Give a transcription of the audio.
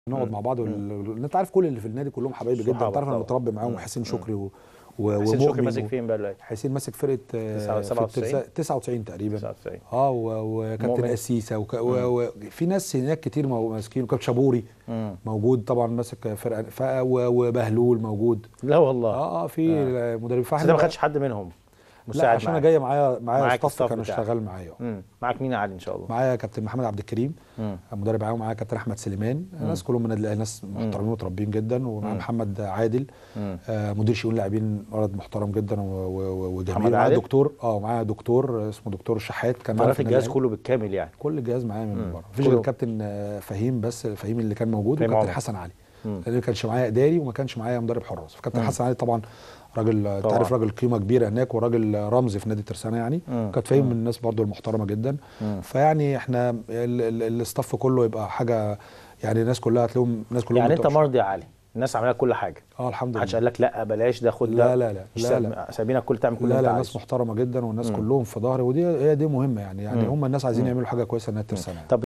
نقعد مع بعض وال... انت عارف كل اللي في النادي كلهم حبايبي جدا صحابك انت عارف انا طبعا. متربي معاهم مم. وحسين شكري و... و... حسين شكري ومؤمن ماسك و- فين بقى دلوقتي؟ حسين ماسك فرقه آه، تسعة- في 97 التسع- 99 تقريبا 99 اه و- وكابتن مؤمن. اسيسه وك... و... و... في ناس هناك كتير مو- ماسكين وكابتن شابوري مم. موجود طبعا ماسك فرقه ف... و... وبهلول موجود لا والله اه اه في آه. مدرب بس فاحنا انت ما بقى- خدتش حد منهم لا مساعد عشان انا معاك. جاي معايا معايا معاك ستاف الستاف كانوا بتاعك. شغال معايا مم. معاك مين يا علي ان شاء الله؟ معايا كابتن محمد عبد الكريم مم. مدرب معاهم معايا كابتن احمد سليمان ناس كلهم من النادي الأهلي، ناس محترمين ومتربيين جدا ومع محمد عادل مم. آه مدير شؤون لاعبين ولد محترم جدا و- و- محمد وجميل معايا عادل؟ دكتور اه معايا دكتور اسمه دكتور شحات كان معايا تعرف في النادي الجهاز الأهلي. كله بالكامل يعني كل الجهاز معايا من مم. بره مفيش كله. غير كابتن آه، فهيم بس فهيم اللي كان موجود فهيم وكابتن عمر. حسن علي مم. لان ما كانش معايا اداري وما كانش معايا مدرب حراس فكابتن مم. حسن علي طبعا راجل انت طبعاً. عارف راجل قيمه كبيره هناك وراجل رمز في نادي ترسانه يعني مم. كانت فاهم من الناس برضو المحترمه جدا مم. فيعني احنا ال- ال- الاستاف كله يبقى حاجه يعني الناس كلها هتلاقيهم الناس كلهم يعني انت بتوع- مرضي يا علي الناس عامله لك كل حاجه اه الحمد محدش لله قال لك لا بلاش ده خد لا ده لا لا مش لا ساب- لا. سايبينك كل تعمل كل اللي لا انت لا عايزه ناس محترمه جدا والناس مم. كلهم في ظهري ودي هي دي مهمه يعني يعني مم. هم الناس عايزين يعملوا حاجه كويسه لنادي ترسانه يعني. طب